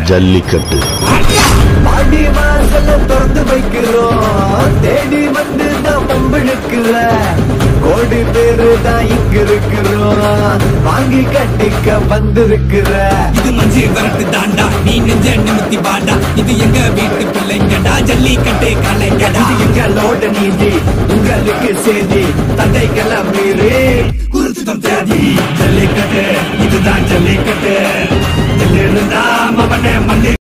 ஜல்லிக்கட்டு பாடி வாசல திறந்து வைக்கிறோம் தேடி வந்து தான் பம்பிழுக்கிற கோடி பேரு தான் இங்க இருக்கிறோம் வாங்கி கட்டிக்க வந்திருக்கிற இது மஞ்சு வரட்டு தாண்டா நீ நெஞ்ச நிமித்தி பாடா இது எங்க வீட்டு பிள்ளைங்கடா ஜல்லிக்கட்டு கலைஞடா இது எங்களோட நீதி உங்களுக்கு செய்தி தந்தைக்கெல்லாம் மீறி குருத்துதம் தேதி ஜல்லிக்கட்டு இதுதான் ஜல்லிக்கட்டு இதிலிருந்தா மவனே மல்லி